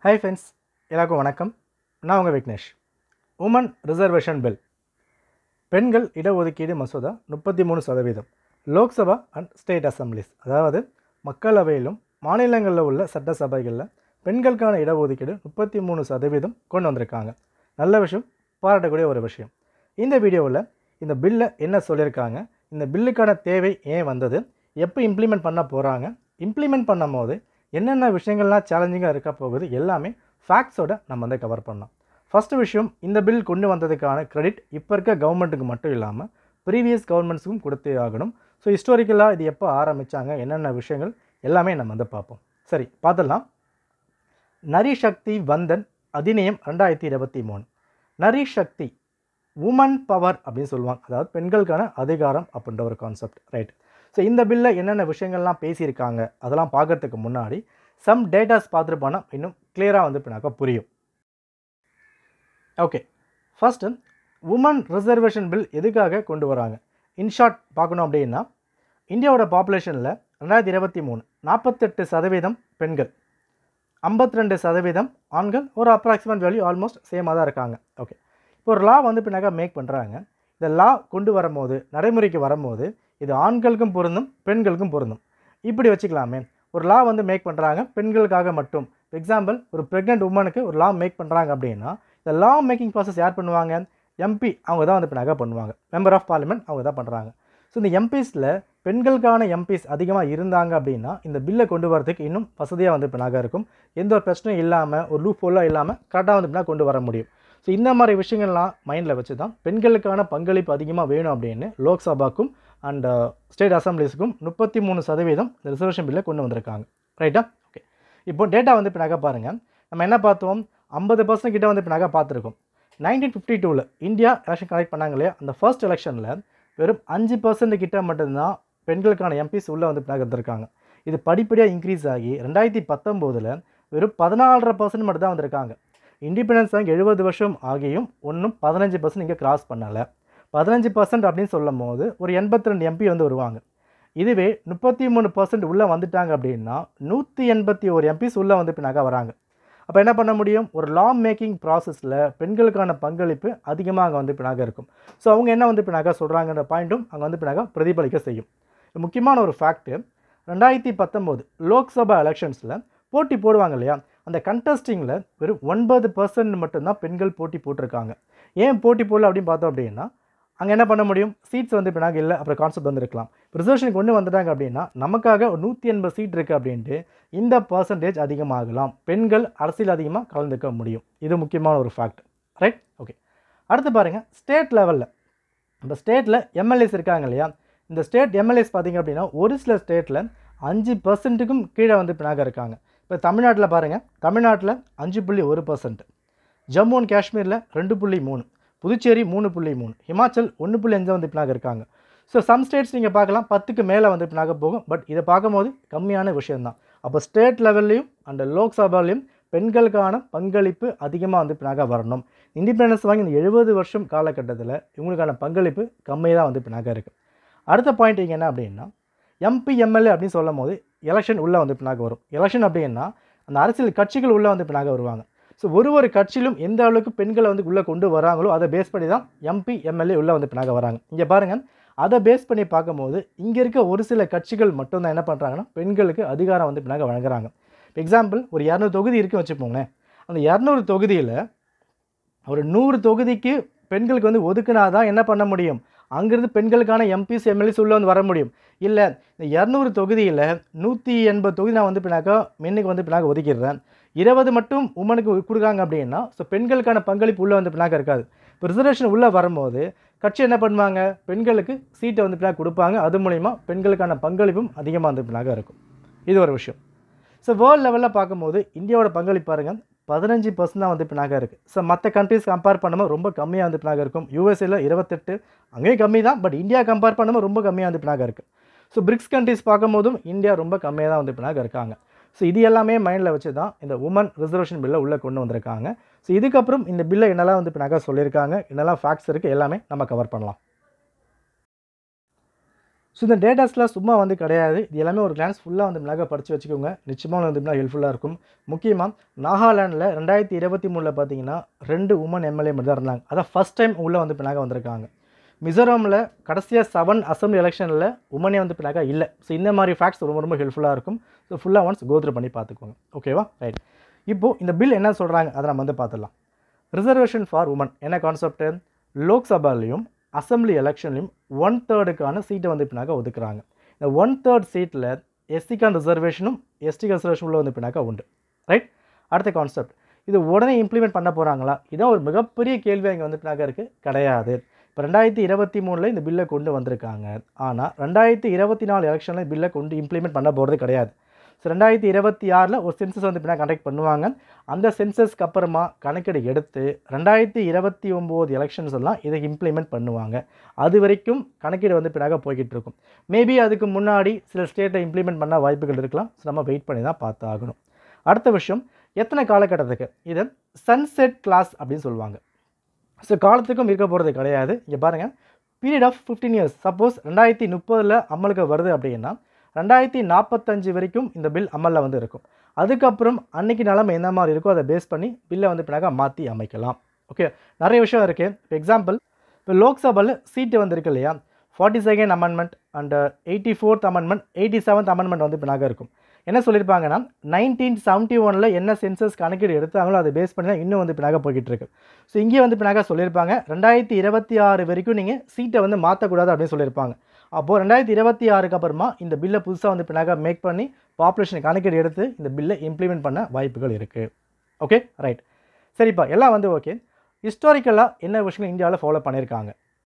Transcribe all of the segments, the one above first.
hi friends எல்லாருக்கும் வணக்கம் நான் உங்கள் விக்னேஷ் உமன் ரிசர்வேஷன் பில் பெண்கள் இடஒதுக்கீடு மசோதா முப்பத்தி மூணு சதவீதம் லோக்சபா அண்ட் ஸ்டேட் அசம்பிளிஸ் அதாவது மக்களவையிலும் மாநிலங்களில் உள்ள சட்டசபைகளில் பெண்களுக்கான இடஒதுக்கீடு முப்பத்தி மூணு சதவீதம் கொண்டு வந்திருக்காங்க நல்ல விஷயம் பாராட்டக்கூடிய ஒரு விஷயம் இந்த வீடியோவில் இந்த பில்லை என்ன சொல்லியிருக்காங்க இந்த பில்லுக்கான தேவை ஏன் வந்தது எப்போ இம்ப்ளிமெண்ட் பண்ண போகிறாங்க இம்ப்ளிமெண்ட் பண்ணும்போது என்னென்ன விஷயங்கள்லாம் சேலஞ்சிங்காக இருக்க போகுது எல்லாமே ஃபேக்ட்ஸோட நம்ம வந்து கவர் பண்ணலாம் ஃபஸ்ட்டு விஷயம் இந்த பில் கொண்டு வந்ததுக்கான கிரெடிட் இப்போ இருக்க கவர்மெண்ட்டுக்கு மட்டும் இல்லாமல் ப்ரீவியஸ் கவர்மெண்ட்ஸுக்கும் கொடுத்தே ஆகணும் ஸோ ஹிஸ்டாரிக்கலாக இது எப்போ ஆரம்பித்தாங்க என்னென்ன விஷயங்கள் எல்லாமே நம்ம வந்து பார்ப்போம் சரி பார்த்துடலாம் நரி சக்தி வந்தன் அதிநியம் ரெண்டாயிரத்தி இருபத்தி மூணு நரி சக்தி உமன் பவர் அப்படின்னு சொல்லுவாங்க அதாவது பெண்களுக்கான அதிகாரம் அப்படின்ற ஒரு கான்செப்ட் ரைட் ஸோ இந்த பில்லில் என்னென்ன விஷயங்கள்லாம் பேசியிருக்காங்க அதெல்லாம் பார்க்கறதுக்கு முன்னாடி சம் டேட்டாஸ் பார்த்துட்டு போனால் இன்னும் கிளியராக வந்து பின்னாக்கா புரியும் okay first women reservation bill எதுக்காக கொண்டு வராங்க இன்ஷார்ட் பார்க்கணும் அப்படின்னா இந்தியாவோட பாப்புலேஷனில் ரெண்டாயிரத்தி இருபத்தி மூணு நாற்பத்தெட்டு சதவீதம் பெண்கள் ஐம்பத்தி ரெண்டு சதவீதம் ஆண்கள் ஒரு அப்ராக்சிமேட் வேல்யூ ஆல்மோஸ்ட் சேமாக தான் இருக்காங்க ஓகே இப்போ ஒரு லா வந்து பின்னாக்கா மேக் பண்ணுறாங்க இந்த லா கொண்டு வரும்போது நடைமுறைக்கு வரும்போது இது ஆண்களுக்கும் பொருந்தும் பெண்களுக்கும் பொருந்தும் இப்படி வச்சுக்கலாமே ஒரு லா வந்து மேக் பண்ணுறாங்க பெண்களுக்காக மட்டும் எக்ஸாம்பிள் ஒரு ப்ரெக்னென்ட் உமனுக்கு ஒரு லா மேக் பண்ணுறாங்க அப்படின்னா இந்த லா மேக்கிங் ப்ராசஸ் யார் பண்ணுவாங்க எம்பி அவங்க தான் வந்து பின்னாக பண்ணுவாங்க மெம்பர் ஆஃப் பார்லிமெண்ட் அவங்க தான் பண்ணுறாங்க ஸோ இந்த எம்பிஸில் பெண்களுக்கான எம்பிஸ் அதிகமாக இருந்தாங்க அப்படின்னா இந்த பில்லை கொண்டு வரதுக்கு இன்னும் வசதியாக வந்து பின்னாக இருக்கும் எந்த ஒரு பிரச்சனையும் இல்லாமல் ஒரு லூப் ஹோலாக இல்லாமல் கரெக்டாக வந்து பின்னா கொண்டு வர முடியும் ஸோ இந்த மாதிரி விஷயங்கள்லாம் மைண்டில் வச்சு தான் பெண்களுக்கான பங்களிப்பு அதிகமாக வேணும் அப்படின்னு லோக்சபாக்கும் அண்ட் ஸ்டேட் அசம்பிளிஸுக்கும் முப்பத்தி மூணு சதவீதம் இந்த ரிசர்வேஷன் பில்லை கொண்டு வந்திருக்காங்க ரைட்டா ஓகே இப்போ டேட்டா வந்து இப்போ நகை பாருங்கள் நம்ம என்ன பார்த்தோம் ஐம்பது பர்சன்ட் கிட்ட வந்து இப்போ நகை பார்த்துருக்கோம் நைன்டீன் ஃபிஃப்டி டூவில் இந்தியா எலெக்ஷன் கனெக்ட் பண்ணாங்க இல்லையா அந்த ஃபர்ஸ்ட் எலெக்ஷனில் வெறும் அஞ்சு பர்சன்ட் கிட்ட மட்டும்தான் பெண்களுக்கான எம்பிஸ் உள்ளே வந்து பின்னாக இருந்திருக்காங்க இது படிப்படியாக இன்க்ரீஸ் ஆகி ரெண்டாயிரத்தி பத்தொம்போதில் வெறும் பதினாலரை பர்சன்ட் மட்டும் தான் வந்திருக்காங்க இண்டிபெண்டன்ஸ் ஆகி எழுபது வருஷம் ஆகியும் ஒன்றும் பதினஞ்சு பர்சன்ட் இங்கே கிராஸ் பண்ணலை பதினஞ்சு பர்சன்ட் அப்படின்னு சொல்லும் போது ஒரு எண்பத்தி ரெண்டு எம்பி வந்து வருவாங்க இதுவே முப்பத்தி மூணு பர்சன்ட் உள்ளே வந்துட்டாங்க அப்படின்னா நூற்றி எண்பத்தி ஒரு எம்பிஸ் உள்ளே வந்து பின்னாக வராங்க அப்போ என்ன பண்ண முடியும் ஒரு லா மேக்கிங் ப்ராசஸில் பெண்களுக்கான பங்களிப்பு அதிகமாக அங்கே வந்து பின்னாக இருக்கும் ஸோ அவங்க என்ன வந்து பின்னாக சொல்கிறாங்கன்ற பாயிண்ட்டும் அங்கே வந்து பின்னாக பிரதிபலிக்க செய்யும் முக்கியமான ஒரு ஃபேக்ட்டு ரெண்டாயிரத்தி பத்தொம்போது லோக்சபா எலெக்ஷன்ஸில் போட்டி போடுவாங்க இல்லையா அந்த கண்டஸ்டிங்கில் வெறும் ஒன்பது பர்சன்ட் மட்டும்தான் பெண்கள் போட்டி போட்டிருக்காங்க ஏன் போட்டி போடல அப்படின்னு பார்த்தோம் அப்படின்னா அங்கே என்ன பண்ண முடியும் சீட்ஸ் வந்து பின்னாக இல்லை அப்புறம் கான்செப்ட் வந்துருக்கலாம் ரிசர்வேஷன் கொண்டு வந்துட்டாங்க அப்படின்னா நமக்காக ஒரு நூற்றி எண்பது சீட் இருக்குது அப்படின்ட்டு இந்த பர்சன்டேஜ் அதிகமாகலாம் பெண்கள் அரசியல் அதிகமாக கலந்துக்க முடியும் இது முக்கியமான ஒரு ஃபேக்ட் ரைட் ஓகே அடுத்து பாருங்கள் ஸ்டேட் லெவலில் இந்த ஸ்டேட்டில் எம்எல்ஏஸ் இருக்காங்க இல்லையா இந்த ஸ்டேட் எம்எல்ஏஸ் பார்த்திங்க அப்படின்னா ஒரு சில ஸ்டேட்டில் அஞ்சு பர்சன்ட்டுக்கும் கீழே வந்து பின்னாக இருக்காங்க இப்போ தமிழ்நாட்டில் பாருங்கள் தமிழ்நாட்டில் அஞ்சு புள்ளி ஒரு பர்சன்ட் ஜம்மு அண்ட் காஷ்மீரில் ரெண்டு புள்ளி மூணு புதுச்சேரி மூணு புள்ளி மூணு ஹிமாச்சல் ஒன்று புள்ளி அஞ்சு வந்து பின்னாக இருக்காங்க ஸோ சம் ஸ்டேட்ஸ் நீங்கள் பார்க்கலாம் பத்துக்கு மேலே வந்து பின்னாக போகும் பட் இதை பார்க்கும்போது கம்மியான விஷயந்தான் அப்போ ஸ்டேட் லெவல்லையும் அண்ட் லோக்சபாலையும் பெண்களுக்கான பங்களிப்பு அதிகமாக வந்து பின்னாக வரணும் இண்டிபெண்டன்ஸ் வாங்கி இந்த எழுபது வருஷம் காலகட்டத்தில் இவங்களுக்கான பங்களிப்பு கம்மியாக தான் வந்து பின்னாக இருக்குது அடுத்த பாயிண்ட் இங்கே என்ன அப்படின்னா எம்பி எம்எல்ஏ அப்படின்னு சொல்லும் போது எலெக்ஷன் உள்ளே வந்து பின்னாக வரும் எலெக்ஷன் அப்படின்னா அந்த அரசியல் கட்சிகள் உள்ளே வந்து பின்னாக வருவாங்க ஸோ ஒரு ஒரு கட்சியிலும் எந்த அளவுக்கு பெண்களை வந்து உள்ளே கொண்டு வராங்களோ அதை பேஸ் பண்ணி தான் எம்பி எம்எல்ஏ உள்ளே வந்து பின்னாக வராங்க இங்கே பாருங்கள் அதை பேஸ் பண்ணி பார்க்கும்போது இங்கே இருக்க ஒரு சில கட்சிகள் மட்டும்தான் என்ன பண்ணுறாங்கன்னா பெண்களுக்கு அதிகாரம் வந்து பின்னாக வழங்குறாங்க எக்ஸாம்பிள் ஒரு இரநூறு தொகுதி இருக்குன்னு வச்சுப்போங்களேன் அந்த இரநூறு தொகுதியில் ஒரு நூறு தொகுதிக்கு பெண்களுக்கு வந்து ஒதுக்குனா தான் என்ன பண்ண முடியும் அங்கேருந்து பெண்களுக்கான எம்பிஸ் எம்எல்ஏஸ் உள்ளே வந்து வர முடியும் இல்லை இந்த இரநூறு தொகுதியில் நூற்றி எண்பது தொகுதி நான் வந்து பின்னாக்கா மென்னுக்கு வந்து பின்னாக்க ஒதுக்கிடுறேன் இருபது மட்டும் உமனுக்கு கொடுக்காங்க அப்படின்னா ஸோ பெண்களுக்கான பங்களிப்பு உள்ளே வந்து பின்னாக்க இருக்காது இப்போ ரிசர்வேஷன் உள்ளே வரும்போது கட்சி என்ன பண்ணுவாங்க பெண்களுக்கு சீட்டை வந்து பின்னாக கொடுப்பாங்க அது மூலிமா பெண்களுக்கான பங்களிப்பும் அதிகமாக வந்து பின்னாக இருக்கும் இது ஒரு விஷயம் ஸோ வேர்ல்டு லெவலில் பார்க்கும்போது இந்தியாவோட பங்களிப்பு பாருங்கள் பதினஞ்சு பர்சன்ட் தான் வந்து பின்னாக இருக்குது ஸோ மற்ற கண்ட்ரிஸ் கம்பேர் பண்ணும்போது ரொம்ப கம்மியாக வந்து பின்னாக இருக்கும் யூஎஸ்ஏல இருபத்தெட்டு அங்கேயும் கம்மி தான் பட் இந்தியா கம்பேர் பண்ணும்போது ரொம்ப கம்மியாக வந்து பின்னாக இருக்குது ஸோ பிரிக்ஸ் கண்ட்ரிஸ் பார்க்கும்போதும் இந்தியா ரொம்ப கம்மியாக தான் வந்து பின்னாக இருக்காங்க ஸோ இது எல்லாமே மைண்டில் வச்சு தான் இந்த உமன் ரிசர்வேஷன் பில்லை உள்ளே கொண்டு வந்திருக்காங்க ஸோ இதுக்கப்புறம் இந்த பில்லை என்னெல்லாம் வந்து பின்னாக சொல்லியிருக்காங்க என்னெல்லாம் ஃபேக்ட்ஸ் இருக்குது எல்லாமே நம்ம கவர் பண்ணலாம் ஸோ இந்த டேட்டாஸ்லாம் சும்மா வந்து கிடையாது இது எல்லாமே ஒரு கிளான்ஸ் ஃபுல்லாக வந்து மிளகா படித்து வச்சுக்கோங்க நிச்சயமாக வந்து ஹெல்ப்ஃபுல்லாக இருக்கும் முக்கியமாக நாகாலாண்டில் ரெண்டாயிரத்தி இருபத்தி மூணில் பார்த்தீங்கன்னா ரெண்டு உமன் எம்எல்ஏ மட்டும் தான் இருந்தாங்க அதான் ஃபஸ்ட் டைம் உள்ளே வந்து பின்னாக வந்திருக்காங்க மிசோரமில் கடைசியாக செவன் அசம்பிளி எலெக்ஷனில் உமனே வந்து பின்னாக இல்லை ஸோ இந்த மாதிரி ஃபேக்ட்ஸ் ரொம்ப ரொம்ப ஹெல்ப்ஃபுல்லாக இருக்கும் ஸோ ஃபுல்லாக ஒன்ஸ் கோத்ரூ பண்ணி பார்த்துக்கோங்க ஓகேவா ரைட் இப்போது இந்த பில் என்ன சொல்கிறாங்க அதை நம்ம வந்து பார்த்துடலாம் ரிசர்வேஷன் ஃபார் உமன் என்ன கான்செப்ட்டு லோக்சபாலையும் அசம்பிளி எலெக்ஷன்லையும் ஒன் தேர்டுக்கான சீட்டை வந்து பின்னாக்க ஒதுக்குறாங்க இந்த ஒன் தேர்ட் சீட்டில் எஸ்டிக்கான ரிசர்வேஷனும் எஸ்டி ரிசர்வேஷன் உள்ள வந்து பின்னாக்க உண்டு ரைட் அடுத்த கான்செப்ட் இது உடனே இம்ப்ளிமெண்ட் பண்ண போகிறாங்களா இதான் ஒரு மிகப்பெரிய கேள்வி அங்கே வந்து பின்னாக்க இருக்குது கிடையாது இப்போ ரெண்டாயிரத்தி இருபத்தி மூணில் இந்த பில்லை கொண்டு வந்திருக்காங்க ஆனால் ரெண்டாயிரத்தி இருபத்தி நாலு எலெக்ஷனில் பில்லை கொண்டு இம்ப்ளிமெண்ட் பண்ண போகிறது கிடையாது ஸோ ரெண்டாயிரத்தி இருபத்தி ஆறில் ஒரு சென்சஸ் வந்து பின்னா கண்டக்ட் பண்ணுவாங்க அந்த சென்சஸ்க்கு அப்புறமா கணக்கெடு எடுத்து ரெண்டாயிரத்தி இருபத்தி ஒம்பது எலெக்ஷன்ஸ் எல்லாம் இதை இம்ப்ளிமெண்ட் பண்ணுவாங்க அது வரைக்கும் கணக்கீடு வந்து பின்னாக போய்கிட்டு இருக்கும் மேபி அதுக்கு முன்னாடி சில ஸ்டேட்டை இம்ப்ளிமெண்ட் பண்ண வாய்ப்புகள் இருக்கலாம் ஸோ நம்ம வெயிட் பண்ணி தான் பார்த்து ஆகணும் அடுத்த விஷயம் எத்தனை காலகட்டத்துக்கு இதை சன்செட் கிளாஸ் அப்படின்னு சொல்லுவாங்க ஸோ காலத்துக்கும் இருக்க போகிறது கிடையாது இங்கே பாருங்கள் period of fifteen years suppose ரெண்டாயிரத்தி முப்பதில் அமலுக்கு வருது அப்படின்னா ரெண்டாயிரத்தி நாற்பத்தஞ்சு வரைக்கும் இந்த பில் அமலில் வந்து இருக்கும் அதுக்கப்புறம் அன்னைக்கு நிலமை என்ன மாதிரி இருக்கோ அதை பேஸ் பண்ணி பில்லை வந்து பின்னாக மாற்றி அமைக்கலாம் ஓகே நிறைய விஷயம் இருக்குது இப்போ எக்ஸாம்பிள் இப்போ லோக்சபாவில் சீட்டு வந்திருக்கு இல்லையா forty second amendment and eighty fourth amendment eighty seventh amendment வந்து பின்னாக இருக்கும் என்ன சொல்லியிருப்பாங்கன்னா நைன்டீன் செவன்ட்டி ஒனில் என்ன சென்சஸ் கணக்கீடு எடுத்தாங்களோ அதை பேஸ் பண்ணி தான் இன்னும் வந்து பின்னாக போய்கிட்டு இருக்கு ஸோ இங்கே வந்து பின்னாக சொல்லியிருப்பாங்க ரெண்டாயிரத்தி இருபத்தி ஆறு வரைக்கும் நீங்கள் சீட்டை வந்து மாற்றக்கூடாது அப்படின்னு சொல்லியிருப்பாங்க அப்போது ரெண்டாயிரத்தி இருபத்தி ஆறுக்கு அப்புறமா இந்த பில்லை புதுசாக வந்து பின்னாக மேக் பண்ணி பாப்புலேஷன் கணக்கீடு எடுத்து இந்த பில்லை இம்ப்ளிமெண்ட் பண்ண வாய்ப்புகள் இருக்குது ஓகே ரைட் சரிப்பா எல்லாம் வந்து ஓகே ஹிஸ்டாரிக்கலாக என்ன விஷயம் இந்தியாவில் ஃபாலோ பண்ணியிருக்காங்க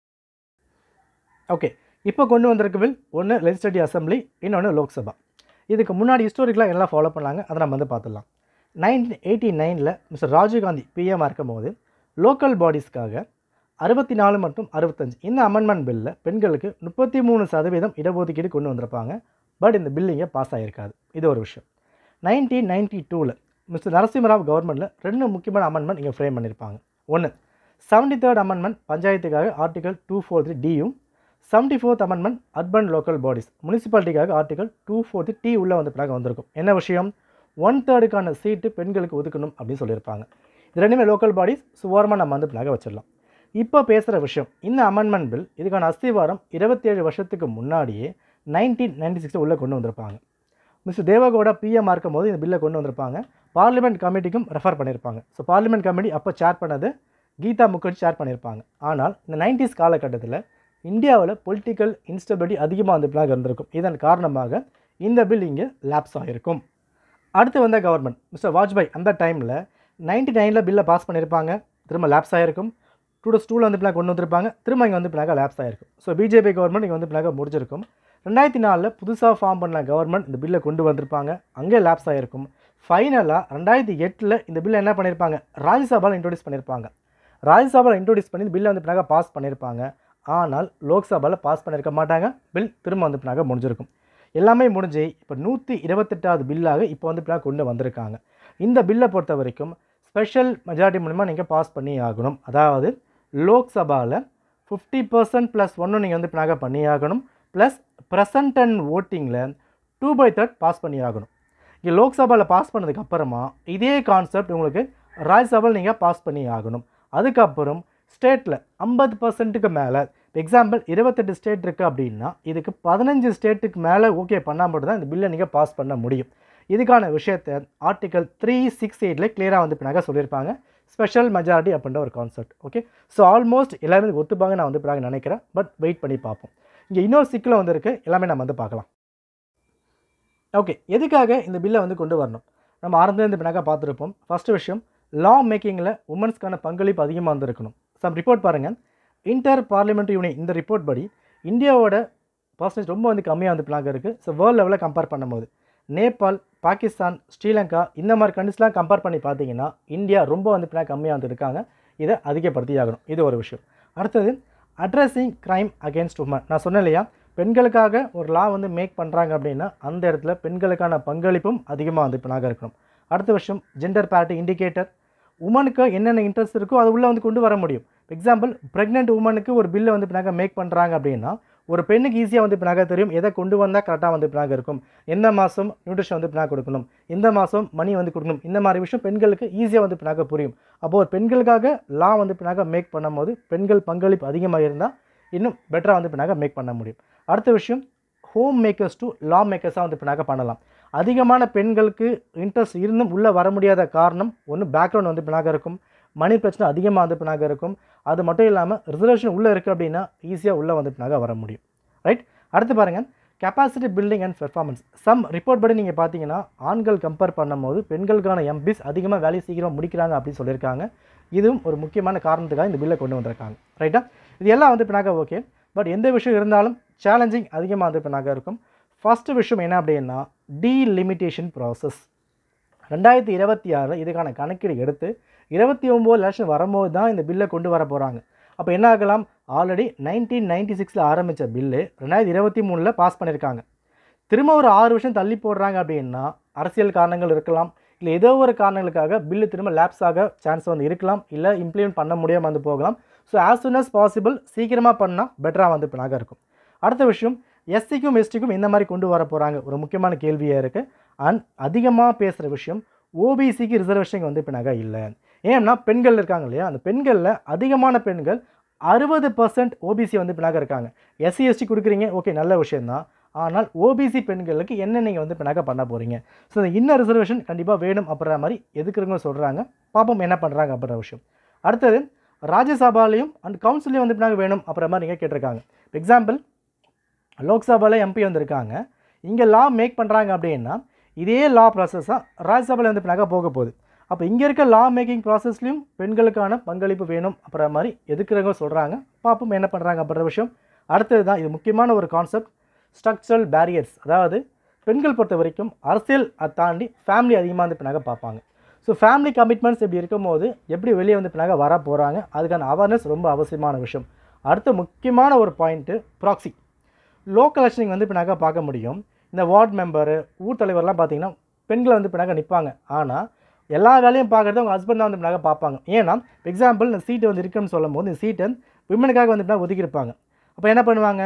ஓகே இப்போ கொண்டு வந்திருக்க பில் ஒன்று லெஜிஸ்லேட்டிவ் அசம்பிளி இன்னொன்று லோக்சபா இதுக்கு முன்னாடி ஹிஸ்டாரிக்கலாக எல்லாம் ஃபாலோ பண்ணாங்க அதை நம்ம வந்து பார்த்துடலாம் நைன்டீன் எயிட்டி நைனில் மிஸ்டர் ராஜீவ்காந்தி பிஎம்மாக இருக்கும் போது லோக்கல் பாடிஸ்க்காக அறுபத்தி நாலு மற்றும் அறுபத்தஞ்சு இந்த அமெண்ட்மெண்ட் பில்லில் பெண்களுக்கு முப்பத்தி மூணு சதவீதம் இடஒதுக்கீடு கொண்டு வந்திருப்பாங்க பட் இந்த பில் இங்கே பாஸ் ஆகிருக்காது இது ஒரு விஷயம் நைன்டீன் நைன்டி டூவில் மிஸ்டர் நரசிம்மராவ் கவர்மெண்ட்டில் ரெண்டு முக்கியமான அமெண்ட்மெண்ட் இங்கே ஃப்ரேம் பண்ணியிருப்பாங்க ஒன்று செவன்டி தேர்ட் அமெண்ட்மெண்ட் பஞ்சாயத்துக்காக ஆர்டிகல் டூ ஃபோர் த்ரீ டியும் seventy fourth amendment urban local bodies முனிசிபாலிட்டிக்காக ஆர்டிகல் டூ ஃபோர்த்து டி உள்ளே வந்து பிறகு வந்திருக்கும் என்ன விஷயம் ஒன் தேர்டுக்கான சீட்டு பெண்களுக்கு ஒதுக்கணும் அப்படின்னு சொல்லியிருப்பாங்க இது ரெண்டுமே லோக்கல் பாடிஸ் சுவாரமாக நம்ம வந்து பிளாக வச்சிடலாம் இப்போ பேசுகிற விஷயம் இந்த அமெண்ட்மெண்ட் பில் இதுக்கான அஸ்திவாரம் இருபத்தேழு வருஷத்துக்கு முன்னாடியே நைன்டீன் நைன்டி சிக்ஸில் உள்ளே கொண்டு வந்திருப்பாங்க மிஸ்டர் தேவகவுடா பிஎம் இருக்கும் போது இந்த பில்லை கொண்டு வந்திருப்பாங்க பார்லிமெண்ட் கமிட்டிக்கும் ரெஃபர் பண்ணியிருப்பாங்க ஸோ பார்லிமெண்ட் கமிட்டி அப்போ சேர் பண்ணது கீதா முகர்ஜி சேர் பண்ணியிருப்பாங்க ஆனால் இந்த நைன்டிஸ் காலகட்டத்தில் இந்தியாவில் பொலிட்டிக்கல் இன்ஸ்டபிலிட்டி அதிகமாக வந்து பிளாக் இருந்திருக்கும் இதன் காரணமாக இந்த பில் இங்கே லேப்ஸ் ஆகிருக்கும் அடுத்து வந்த கவர்மெண்ட் மிஸ்டர் வாஜ்பாய் அந்த டைமில் நைன்டி நைனில் பில்லை பாஸ் பண்ணியிருப்பாங்க திரும்ப லேப்ஸ் ஆகிருக்கும் டூ டூ டூவில் வந்து பிளாக் கொண்டு வந்திருப்பாங்க திரும்ப இங்கே வந்து பிளாக லேப்ஸ் ஆகிருக்கும் ஸோ பிஜேபி கவர்மெண்ட் இங்கே வந்து பிளாக முடிஞ்சிருக்கும் ரெண்டாயிரத்தி நாலில் புதுசாக ஃபார்ம் பண்ண கவர்மெண்ட் இந்த பில்லை கொண்டு வந்திருப்பாங்க அங்கே லேப்ஸ் ஆகிருக்கும் ஃபைனலாக ரெண்டாயிரத்தி எட்டில் இந்த பில்லை என்ன பண்ணியிருப்பாங்க ராஜ்யசபாவில் இன்ட்ரோடியூஸ் பண்ணியிருப்பாங்க ராஜ்யசபாவில் இன்ட்ரோடியூஸ் பண்ணி இந்த பில்லை வந்து பின்னாக பாஸ் பண்ணியிருப்பாங்க ஆனால் லோக்சபாவில் பாஸ் பண்ணியிருக்க மாட்டாங்க பில் திரும்ப வந்து பின்னாக முடிஞ்சிருக்கும் எல்லாமே முடிஞ்சு இப்போ நூற்றி இருபத்தெட்டாவது பில்லாக இப்போ வந்து பின்னாக கொண்டு வந்திருக்காங்க இந்த பில்லை பொறுத்த வரைக்கும் ஸ்பெஷல் மெஜாரிட்டி மூலிமா நீங்கள் பாஸ் பண்ணி ஆகணும் அதாவது லோக்சபாவில் ஃபிஃப்டி பர்சன்ட் ப்ளஸ் ஒன்று நீங்கள் வந்து பின்னாக பண்ணி ஆகணும் ப்ளஸ் ப்ரெசன்ட் அண்ட் ஓட்டிங்கில் டூ பை தேர்ட் பாஸ் பண்ணி ஆகணும் இங்கே லோக்சபாவில் பாஸ் பண்ணதுக்கு அப்புறமா இதே கான்செப்ட் உங்களுக்கு ராஜ்யசபாவில் நீங்கள் பாஸ் பண்ணி ஆகணும் அதுக்கப்புறம் ஸ்டேட்டில் ஐம்பது பர்சன்ட்டுக்கு மேலே எக்ஸாம்பிள் இருபத்தெட்டு ஸ்டேட் இருக்குது அப்படின்னா இதுக்கு பதினஞ்சு ஸ்டேட்டுக்கு மேலே ஓகே பண்ணால் மட்டும் தான் இந்த பில்லை நீங்கள் பாஸ் பண்ண முடியும் இதுக்கான விஷயத்தை ஆர்டிகல் த்ரீ சிக்ஸ் எயிட்டில் கிளியராக வந்து பின்னாக சொல்லியிருப்பாங்க ஸ்பெஷல் மெஜாரிட்டி அப்படின்ற ஒரு கான்செப்ட் ஓகே ஸோ ஆல்மோஸ்ட் எல்லாருமே இதுக்கு ஒத்துப்பாங்க நான் வந்து பின்னாக நினைக்கிறேன் பட் வெயிட் பண்ணி பார்ப்போம் இங்கே இன்னொரு சிக்கலும் வந்திருக்கு எல்லாமே நம்ம வந்து பார்க்கலாம் ஓகே எதுக்காக இந்த பில்லை வந்து கொண்டு வரணும் நம்ம ஆரம்பத்துலேருந்து பின்னாக பார்த்துருப்போம் ஃபஸ்ட்டு விஷயம் லா மேக்கிங்கில் உமன்ஸ்க்கான பங்களிப்பு அதிகமாக வந்திருக்கணும் சம் ரிப்போர்ட் பாருங்கள் இன்டர் பார்லிமெண்ட்ரி யூனியன் இந்த ரிப்போர்ட் படி இந்தியாவோட பர்சன்டேஜ் ரொம்ப வந்து கம்மியாக வந்து பிளாக் இருக்குது ஸோ வேர்ல்டு லெவலில் கம்பேர் பண்ணும்போது நேபாள் பாகிஸ்தான் ஸ்ரீலங்கா இந்த மாதிரி கண்ட்ரிஸ்லாம் கம்பேர் பண்ணி பார்த்தீங்கன்னா இந்தியா ரொம்ப வந்து பின்னாக கம்மியாக வந்து இருக்காங்க இதை அதிகப்படுத்தி ஆகணும் இது ஒரு விஷயம் அடுத்தது அட்ரஸிங் க்ரைம் அகேன்ஸ்ட் உமன் நான் சொன்னேன் இல்லையா பெண்களுக்காக ஒரு லா வந்து மேக் பண்ணுறாங்க அப்படின்னா அந்த இடத்துல பெண்களுக்கான பங்களிப்பும் அதிகமாக வந்து பின்னாக இருக்கணும் அடுத்த விஷயம் ஜெண்டர் பேரிட்டி இண்டிகேட்டர் உமனுக்கு என்னென்ன இன்ட்ரெஸ்ட் இருக்கோ அது உள்ளே வந்து கொண்டு வர முடியும் எக்ஸாம்பிள் ப்ரெக்னென்ட் உமனுக்கு ஒரு பில்லை வந்து பின்னாக மேக் பண்ணுறாங்க அப்படின்னா ஒரு பெண்ணுக்கு ஈஸியாக வந்து பின்னாக தெரியும் எதை கொண்டு வந்தால் கரெக்டாக வந்து பின்னாக இருக்கும் எந்த மாதம் நியூட்ரிஷன் வந்து பின்னாக கொடுக்கணும் எந்த மாதம் மணி வந்து கொடுக்கணும் இந்த மாதிரி விஷயம் பெண்களுக்கு ஈஸியாக வந்து பின்னாக புரியும் அப்போது ஒரு பெண்களுக்காக லா வந்து பின்னாக மேக் பண்ணும்போது பெண்கள் பங்களிப்பு அதிகமாக இருந்தால் இன்னும் பெட்டராக வந்து பின்னாக மேக் பண்ண முடியும் அடுத்த விஷயம் ஹோம் மேக்கர்ஸ் டு லா மேக்கர்ஸாக வந்து பின்னாக பண்ணலாம் அதிகமான பெண்களுக்கு இன்ட்ரெஸ்ட் இருந்தும் உள்ளே வர முடியாத காரணம் ஒன்று பேக்ரவுண்ட் வந்து பின்னாக இருக்கும் மணி பிரச்சனை அதிகமாக வந்து பின்னாக இருக்கும் அது மட்டும் இல்லாமல் ரிசர்வேஷன் உள்ளே இருக்குது அப்படின்னா ஈஸியாக உள்ளே வந்து பின்னாக வர முடியும் ரைட் அடுத்து பாருங்கள் capacity building and performance some report படி நீங்கள் பார்த்தீங்கன்னா ஆண்கள் கம்பேர் பண்ணும்போது பெண்களுக்கான எம்பிஸ் அதிகமாக வேலையை சீக்கிரமாக முடிக்கிறாங்க அப்படின்னு சொல்லியிருக்காங்க இதுவும் ஒரு முக்கியமான காரணத்துக்காக இந்த பில்லை கொண்டு வந்திருக்காங்க ரைட்டா இது எல்லாம் வந்து பின்னாக ஓகே பட் எந்த விஷயம் இருந்தாலும் சேலஞ்சிங் அதிகமாக வந்து பின்னாக இருக்கும் ஃபஸ்ட்டு விஷயம் என்ன அப்படின்னா டீலிமிட்டேஷன் ப்ராசஸ் ரெண்டாயிரத்தி இருபத்தி ஆறில் இதுக்கான கணக்கீடு எடுத்து இருபத்தி ஒம்பது லட்சம் வரும்போது தான் இந்த பில்லை கொண்டு வர போகிறாங்க அப்போ என்ன ஆகலாம் ஆல்ரெடி நைன்டீன் நைன்டி சிக்ஸில் ஆரம்பித்த பில்லு ரெண்டாயிரத்தி இருபத்தி மூணில் பாஸ் பண்ணியிருக்காங்க திரும்ப ஒரு ஆறு வருஷம் தள்ளி போடுறாங்க அப்படின்னா அரசியல் காரணங்கள் இருக்கலாம் இல்லை ஏதோ ஒரு காரணங்களுக்காக பில்லு திரும்ப லேப்ஸ் ஆக சான்ஸ் வந்து இருக்கலாம் இல்லை இம்ப்ளிமெண்ட் பண்ண முடியாமல் வந்து போகலாம் so as soon as possible சீக்கிரமாக பண்ணால் பெட்டராக வந்து பின்னாக இருக்கும் அடுத்த விஷயம் எஸ்சிக்கும் எஸ்டிக்கும் இந்த மாதிரி கொண்டு வர போகிறாங்க ஒரு முக்கியமான கேள்வியாக இருக்குது அண்ட் அதிகமாக பேசுகிற விஷயம் ஓபிசிக்கு ரிசர்வேஷன் வந்து பின்னாக இல்லை ஏன்னா பெண்கள் இருக்காங்க இல்லையா அந்த பெண்களில் அதிகமான பெண்கள் அறுபது பர்சன்ட் ஓபிசி வந்து பின்னாக இருக்காங்க எஸ்சி எஸ்டி கொடுக்குறீங்க ஓகே நல்ல விஷயந்தான் ஆனால் ஓபிசி பெண்களுக்கு என்ன நீங்கள் வந்து பின்னாக பண்ண போகிறீங்க ஸோ இந்த இன்ன ரிசர்வேஷன் கண்டிப்பாக வேணும் அப்படின்ற மாதிரி எதுக்குறவங்க சொல்கிறாங்க பாப்போம் என்ன பண்ணுறாங்க அப்படின்ற விஷயம் அடுத்தது ராஜ்யசபாலையும் அண்ட் கவுன்சிலையும் வந்து பின்னாக வேணும் அப்புறம் மாதிரி நீங்கள் கேட்டிருக்காங்க எக்ஸாம்பிள் லோக்சபாவில் எம்பி வந்திருக்காங்க இங்கே லா மேக் பண்ணுறாங்க அப்படின்னா இதே லா ப்ராசஸாக ராஜ்யசபாவில் வந்து பின்னாக போக போகுது அப்போ இங்கே இருக்க லா மேக்கிங் ப்ராசஸ்லையும் பெண்களுக்கான பங்களிப்பு வேணும் அப்புறம் மாதிரி எதுக்குறவங்க சொல்கிறாங்க பார்ப்போம் என்ன பண்ணுறாங்க அப்படின்ற விஷயம் அடுத்தது தான் இது முக்கியமான ஒரு கான்செப்ட் ஸ்ட்ரக்சரல் பேரியர்ஸ் அதாவது பெண்கள் பொறுத்த வரைக்கும் அரசியல் அதை தாண்டி ஃபேமிலி அதிகமாக வந்து பின்னாக பார்ப்பாங்க ஸோ ஃபேமிலி கமிட்மெண்ட்ஸ் இப்படி இருக்கும்போது எப்படி வெளியே வந்து பின்னாக வர போகிறாங்க அதுக்கான அவேர்னஸ் ரொம்ப அவசியமான விஷயம் அடுத்த முக்கியமான ஒரு பாயிண்ட்டு ப்ராக்சி லோக்கல் எலெக்ஷனிங் வந்து பின்னாக பார்க்க முடியும் இந்த வார்டு மெம்பரு ஊர் தலைவர்லாம் பார்த்தீங்கன்னா பெண்களை வந்து பின்னாக நிற்பாங்க ஆனால் எல்லா வேலையும் பார்க்குறது அவங்க ஹஸ்பண்ட் தான் வந்து பின்னாக பார்ப்பாங்க ஏன்னா எக்ஸாம்பிள் இந்த சீட்டு வந்து இருக்குன்னு சொல்லும் போது இந்த சீட்டை விமனுக்காக வந்து பின்னாக ஒதுக்கியிருப்பாங்க அப்போ என்ன பண்ணுவாங்க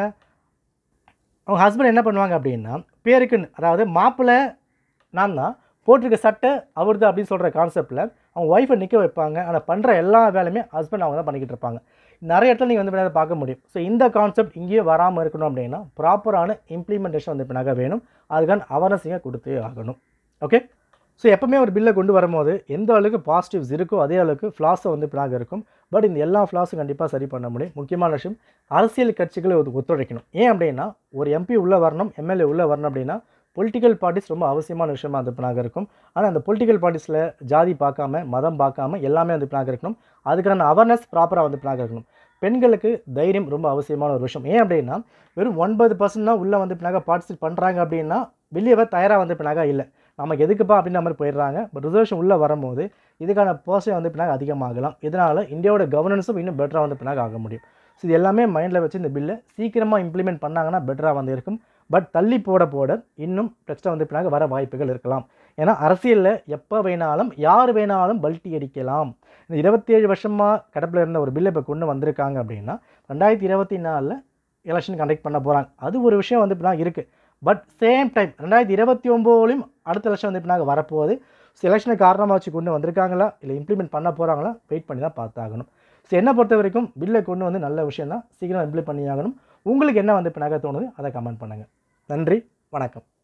அவங்க ஹஸ்பண்ட் என்ன பண்ணுவாங்க அப்படின்னா பேருக்குன்னு அதாவது மாப்பிள்ளை நான் தான் போட்டிருக்க சட்டை அவர்து அப்படின்னு சொல்கிற கான்செப்டில் அவங்க ஒய்ஃபை நிற்க வைப்பாங்க ஆனால் பண்ணுற எல்லா வேலையுமே ஹஸ்பண்ட் அவங்க தான் பண்ணிக்கிட்டு இருப்பாங்க நிறைய இடத்துல நீங்கள் வந்து பின்னாடி பார்க்க முடியும் ஸோ இந்த கான்செப்ட் இங்கேயே வராமல் இருக்கணும் அப்படின்னா ப்ராப்பரான இம்ப்ளிமெண்டேஷன் வந்து பின்னாக வேணும் அதுக்கான அவர்னஸிங்க கொடுத்தே ஆகணும் ஓகே ஸோ எப்பவுமே ஒரு பில்லை கொண்டு வரும்போது எந்த அளவுக்கு பாசிட்டிவ்ஸ் இருக்கோ அதே அளவுக்கு ஃப்ளாஸும் வந்து பின்னாக இருக்கும் பட் இந்த எல்லா ஃப்ளாஸும் கண்டிப்பாக சரி பண்ண முடியும் முக்கியமான விஷயம் அரசியல் கட்சிகளை ஒரு ஒத்துழைக்கணும் ஏன் அப்படின்னா ஒரு எம்பி உள்ளே வரணும் எம்எல்ஏ உள்ளே வரணும் அப்படின்னா பொலிட்டிக்கல் பார்ட்டிஸ் ரொம்ப அவசியமான விஷயமா அந்த பின்னாக இருக்கும் ஆனால் அந்த பொலிட்டிக்கல் பார்ட்டிஸில் ஜாதி பார்க்காம மதம் பார்க்காம எல்லாமே வந்து பின்னாக இருக்கணும் அதுக்கான அவேர்னஸ் ப்ராப்பராக வந்து பின்னாக இருக்கணும் பெண்களுக்கு தைரியம் ரொம்ப அவசியமான ஒரு விஷயம் ஏன் அப்படின்னா வெறும் ஒன்பது பர்சன்ட் தான் உள்ளே வந்து பின்னாக பார்ட்டிசிபேட் பண்ணுறாங்க அப்படின்னா வெளியே வர தயாராக வந்து பின்னாக இல்லை நமக்கு எதுக்குப்பா அப்படின்ற மாதிரி போயிடுறாங்க பட் ரிசர்வேஷன் உள்ளே வரும்போது இதுக்கான பர்சன் வந்து பின்னாக அதிகமாகலாம் இதனால் இந்தியாவோட கவர்னன்ஸும் இன்னும் பெட்டராக வந்து பின்னாக ஆக முடியும் ஸோ இது எல்லாமே மைண்டில் வச்சு இந்த பில்லை சீக்கிரமாக இம்ப்ளிமெண்ட் பண்ணாங்கன்னா பெட்டராக வந்து இருக்கும் பட் தள்ளி போட போட இன்னும் பிரச்சனை வந்து பின்னாக வர வாய்ப்புகள் இருக்கலாம் ஏன்னா அரசியலில் எப்போ வேணாலும் யார் வேணாலும் பல்ட்டி அடிக்கலாம் இந்த இருபத்தேழு வருஷமாக கிடப்பில் இருந்த ஒரு பில்லை இப்போ கொண்டு வந்திருக்காங்க அப்படின்னா ரெண்டாயிரத்தி இருபத்தி நாலில் எலெக்ஷன் கண்டக்ட் பண்ண போகிறாங்க அது ஒரு விஷயம் வந்து இப்படி இருக்குது பட் சேம் டைம் ரெண்டாயிரத்தி இருபத்தி ஒம்போதுலையும் அடுத்த எலெக்ஷன் வந்து இப்படி வரப்போகுது ஸோ எலெக்ஷனை காரணமாக வச்சு கொண்டு வந்திருக்காங்களா இல்லை இம்ப்ளிமெண்ட் பண்ண போகிறாங்களா வெயிட் பண்ணி தான் பார்த்தாகணும் ஸோ என்னை பொறுத்த வரைக்கும் பில்லை கொண்டு வந்து நல்ல விஷயம் தான் சீக்கிரம் இம்ப்ளிமெண்ட் பண்ணி ஆகணும் உங்களுக்கு என்ன வந்து பின்னாக தோணுது அதை கமெண்ட் பண்ணுங்கள் நன்றி வணக்கம்